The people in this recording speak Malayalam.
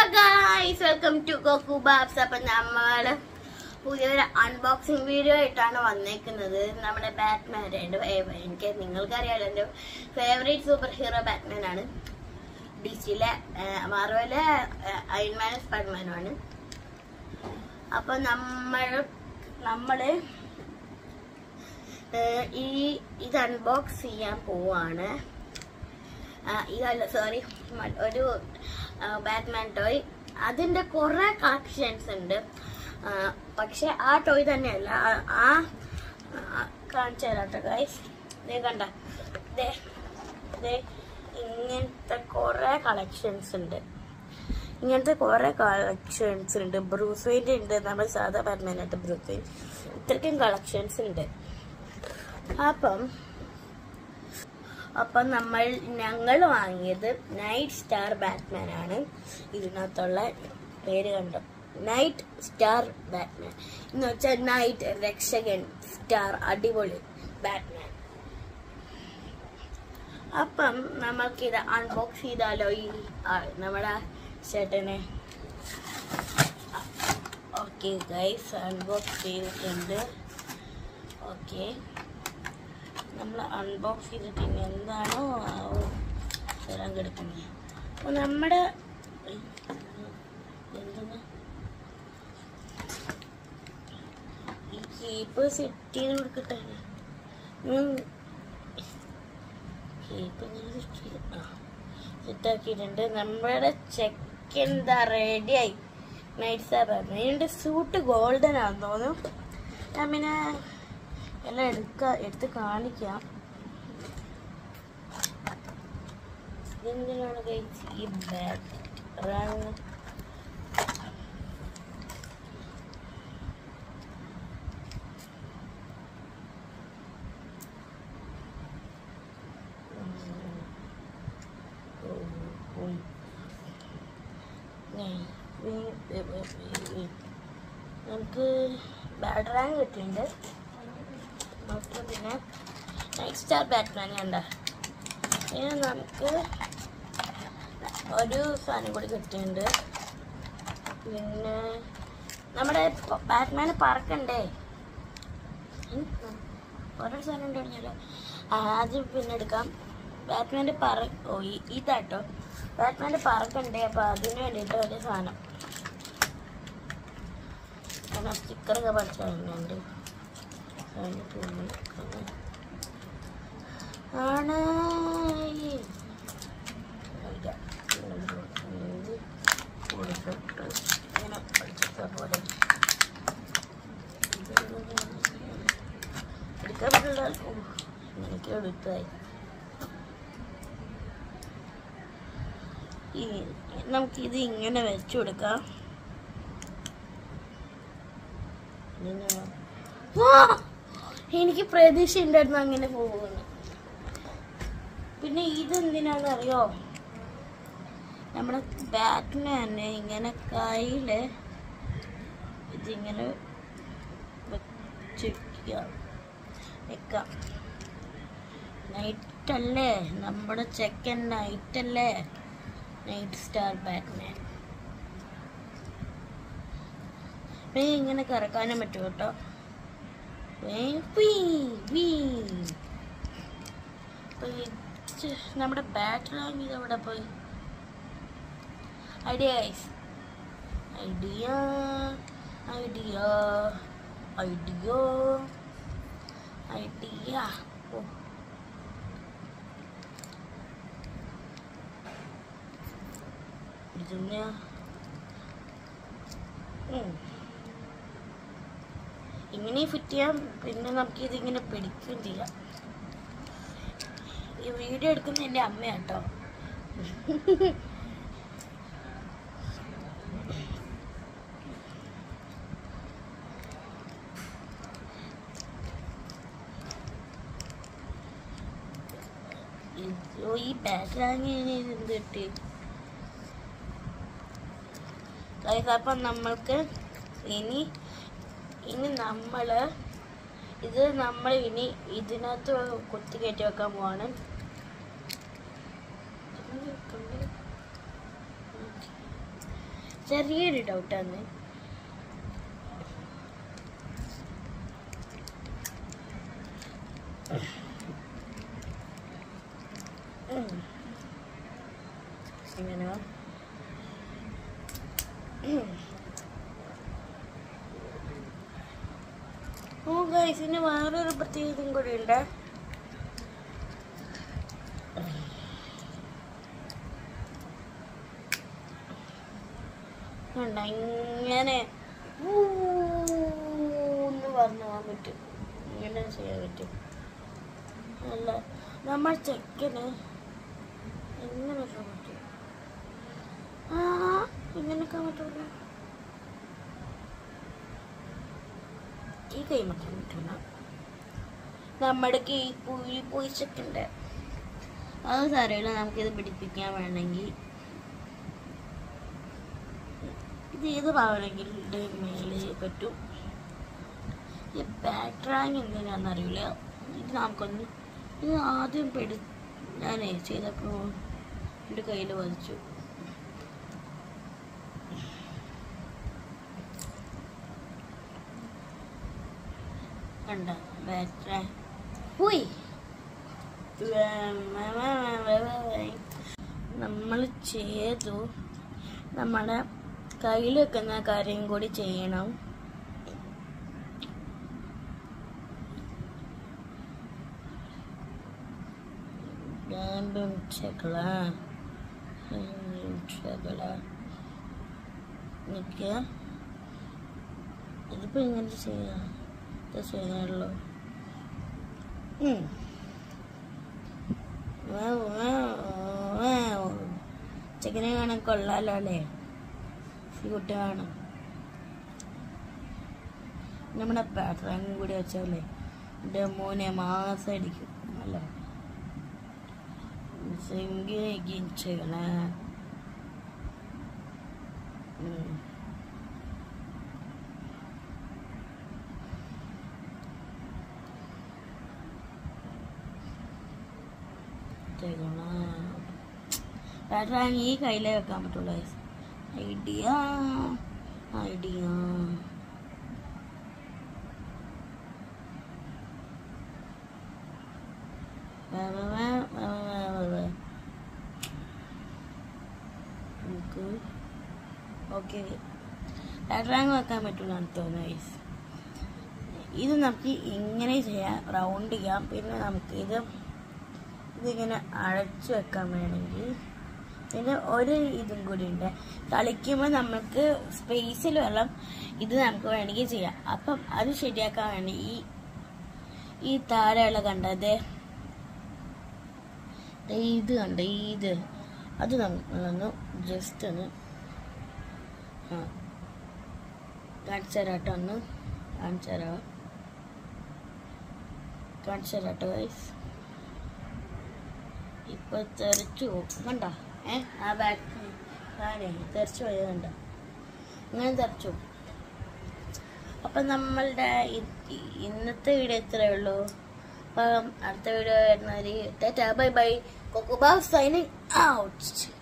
ഹലോ ഗായ്സ് വെൽക്കം ടു കോക്കു ബാബ്സ് അപ്പൊ നമ്മള് പുതിയൊരു അൺബോക്സിംഗ് വീഡിയോ ആയിട്ടാണ് വന്നേക്കുന്നത് നമ്മുടെ ബാറ്റ്മാൻ എൻ്റെ എനിക്ക് നിങ്ങൾക്കറിയാലോ എൻ്റെ ഫേവറേറ്റ് സൂപ്പർ ഹീറോ ബാറ്റ്മാൻ ആണ് ഡി സിയിലെ മാർവലെ അയൺമാനും സ്പൈഡർമാനും ആണ് അപ്പൊ നമ്മൾ നമ്മള് ഏഹ്, ഈ ഇത് അൺബോക്സ് ചെയ്യാൻ പോവാണ് ആ, ഇതല്ല സോറി ഒരു ബാറ്റ്മാൻ ടോയ് അതിന്റെ കുറെ കളക്ഷൻസ് ഉണ്ട് ആ, പക്ഷെ ആ ടോയ് തന്നെയല്ല ആ- ആ ആ, കാണിച്ചു തരാം കേട്ടോ ഗൈസ് ദേ കണ്ട ദേ ദേ ഇങ്ങനത്തെ കുറെ കളക്ഷൻസ് ഉണ്ട് ഇങ്ങനത്തെ കുറെ കളക്ഷൻസ് ഉണ്ട് ബ്രൂസ് വെയിൻ്റെ ഉണ്ട് നമ്മൾ സാധാ ബാറ്റ്മാനായിട്ട് ബ്രൂസ് വെയിൻ ഇത്രയ്ക്കും കളക്ഷൻസ് ഉണ്ട് അപ്പം അപ്പം നമ്മൾ ഞങ്ങൾ വാങ്ങിയത് നൈറ്റ് സ്റ്റാർ ബാറ്റ്മാൻ ആണ് ഇതിനകത്തുള്ള പേര് കണ്ടു നൈറ്റ് സ്റ്റാർ ബാറ്റ്മാൻ എന്ന് വെച്ചാൽ നൈറ്റ് രക്ഷകൻ സ്റ്റാർ അടിപൊളി ബാറ്റ്മാൻ അപ്പം നമുക്കിത് അൺബോക്സ് ചെയ്താലോ ഈ ആ, നമ്മുടെ ചേട്ടനെ ഓക്കെ ഗൈസ് അൺബോക്സ് ചെയ്തിട്ടുണ്ട് ഓക്കെ നമ്മൾ അൺബോക്സ് ചെയ്തിട്ട് ഇനി എന്താണോ ആവോ തരാൻ കിടക്കുന്നത് അപ്പോൾ നമ്മുടെ എന്തെന്ന് ഈ കീപ്പ് സെറ്റ് ചെയ്ത് കൊടുക്കട്ടെ കീപ്പ് സെറ്റാക്കിയിട്ടുണ്ട് നമ്മുടെ ചെക്ക് എന്താ റെഡിയായി നൈറ്റ് സാബ് ഇതിൻ്റെ സൂട്ട് ഗോൾഡൻ ആണെന്ന് തോന്നുന്നു ഞാൻ പിന്നെ എല്ലാം എടുക്ക എടുത്ത് കാണിക്കാം ഇതെന്തിനാണ് കഴിച്ച് ഈ ബാഗ് റാങ് നമുക്ക് ബാഡ് റാങ്ക് കിട്ടിയിട്ടുണ്ട് നമുക്ക് പിന്നെ നൈറ്റ് സ്റ്റാർ ബാറ്റ്മാൻ കണ്ട പിന്നെ നമുക്ക് ഒരു സാധനം കൂടി കിട്ടിയിട്ടുണ്ട് പിന്നെ നമ്മുടെ ബാറ്റ്മാന് പറക്കണ്ടേ ഉം. ഓരോ സാധനം ഉണ്ടായിരുന്നല്ലോ ആ, അത് പിന്നെ എടുക്കാം ബാറ്റ്മാൻ്റെ പറ ഓ ഈ- ഇതാട്ടോ ബാറ്റ്മാൻ്റെ പറക്കണ്ടേ അപ്പോൾ അതിന് വേണ്ടിയിട്ട് ഒരു സാധനം കാരണം സ്റ്റിക്കറൊക്കെ പഠിച്ചിട്ടുണ്ട് അതിന് തുണി ആണ് ഈ ഇല്ല. ഇത് കൊടുത്തിട്ട് ഇങ്ങനെ പഠിച്ചിട്ടാ പോലെ എടുക്കാൻ പറ്റില്ല ഓ, ഇങ്ങനെയൊക്കെ എടുത്തായി ഈ നമുക്കിത് ഇങ്ങനെ വെച്ചു കൊടുക്കാം ഇങ്ങനെ ആ! എനിക്ക് പ്രതീക്ഷ ഉണ്ടായിരുന്നു അങ്ങനെ പോകുന്നു പിന്നെ ഇതെന്തിനാന്ന് അറിയോ നമ്മുടെ ബാറ്റിന് തന്നെ ഇങ്ങനെ കയ്യില് ഇതിങ്ങനെ വെച്ചിരിക്കുക വെക്കാം നൈറ്റ് അല്ലേ നമ്മുടെ ചെക്കൻ നൈറ്റ് അല്ലേ നൈറ്റ് സ്റ്റാർ ബാറ്റ്മാൻ പിന്നെ ഇങ്ങനെ കറക്കാനും പറ്റും കേട്ടോ ഏ, വീ, വീ. അപ്പൊ ഇത് നമ്മുടെ ബാറ്ററി ഇത് എവിടെ പോയി idea guys idea idea idea idea ഓ ഇതിന് ഉം. ഇങ്ങനെ ഫിറ്റ് ചെയ്യാം പിന്നെ നമുക്ക് ഇതിങ്ങനെ പിടിക്കുകയും ചെയ്യാം ഈ വീഡിയോ എടുക്കുന്ന എൻ്റെ അമ്മയാട്ടോ ഇതോ ഈ ബാക്ക്ഗ്രൗണ്ട് എന്ത് കിട്ടി Guys, അപ്പം നമ്മൾക്ക് ഇനി ഇനി നമ്മൾ ഇത് നമ്മൾ ഇനി ഇതിനകത്ത് കുത്തി കയറ്റി വെക്കാൻ പോവാണ് ചെറിയൊരു ഡൗട്ടാണ് എങ്ങനെയാ ഓ ഗൈസ് ഇനി വേറൊരു പ്രത്യേകതയും കൂടി ഉണ്ട് കണ്ട ഇങ്ങനെ ഊന്ന് പറഞ്ഞു പോകാൻ പറ്റും ഇങ്ങനെ ചെയ്യാൻ പറ്റും അല്ല നമ്മൾ ചെക്കന് ഇങ്ങനെയൊക്കെ പറ്റും ആ ഇങ്ങനെയൊക്കെ പറ്റുള്ളൂ ഈ കൈ മക്കാൻ പറ്റൂല നമ്മുടെ കൈ പോയി പോയി ചെക്കണ്ട് അത് സാരമില്ല നമുക്കിത് പിടിപ്പിക്കാൻ വേണമെങ്കിൽ ഇത് ഏത് ഭാവനെങ്കിൽ മേലെ പറ്റും ഈ ബാക്ക്ട്രാങ് എങ്ങനെയാണെന്ന് അറിയില്ല ഇത് നമുക്കൊന്ന് ഇത് ആദ്യം പെടി ഞാനേ ചെയ്തപ്പോൾ എൻ്റെ കയ്യിൽ വധിച്ചു കണ്ട ബാക്ക്ട്രാങ് പോയി നമ്മൾ ചെയ്തു നമ്മുടെ കയ്യിൽ വെക്കുന്ന കാര്യം കൂടി ചെയ്യണം രണ്ടും ചെക്കള ചെക്കള നിൽക്കുക ഇതിപ്പോ ഇങ്ങനെ ചെയ്യാം ഇത് ചെയ്യാനുള്ളൂ ഉം. വാവ്, വാവ്, വാവ്. ചെക്കനെ കാണാൻ കൊള്ളാലോ അല്ലേ ക്യൂട്ട് കാണും നമ്മുടെ പാറ്ററും കൂടി വെച്ചാലേ എൻ്റെ മോനെ മാസം അടിക്കും അല്ല ചെയ്യണേ പാറ്ററാങ് ഈ കയ്യിലേ വെക്കാൻ പറ്റുള്ളൂ ഐഡിയ ഐഡിയ നമുക്ക് ഓക്കെ റാങ്ക് വെക്കാൻ പറ്റില്ല തോന്നുന്നു guys. ഇത് നമുക്ക് ഇങ്ങനെ ചെയ്യാം റൗണ്ട് ചെയ്യാം പിന്നെ നമുക്ക് ഇത് ഇതിങ്ങനെ അടച്ചു വെക്കാൻ വേണമെങ്കിൽ പിന്നെ ഒരു ഇതും കൂടി ഉണ്ട് കളിക്കുമ്പോൾ നമുക്ക് സ്പേസിൽ വെള്ളം ഇത് നമുക്ക് വേണമെങ്കിൽ ചെയ്യാം അപ്പം അത് ശരിയാക്കാൻ വേണ്ടി ഈ ഈ താരമുള്ള കണ്ടത് ദേ ഇത് കണ്ട ഇത് അത് നമ്മളൊന്ന് ജസ്റ്റ് ഒന്ന് ആ കാണിച്ചു തരാട്ടോ ഒന്ന് കാണിച്ചു തരാം കാണിച്ചു തരാട്ടോ വൈസ് ഇപ്പൊ തെറിച്ചു പോകും കണ്ട ഏ ആ ബാക്ക് ആണേ തെറിച്ചു പോയത് കണ്ട ഇങ്ങനെ തെറിച്ചു പോകും. അപ്പൊ നമ്മളുടെ ഇ- ഇന്നത്തെ വീഡിയോ ഇത്രയേ ഉള്ളൂ അപ്പം അടുത്ത വീഡിയോ വരുന്നവര് ബൈ ബൈ കൊക്കുബാ സൈനിങ് ഔട്ട്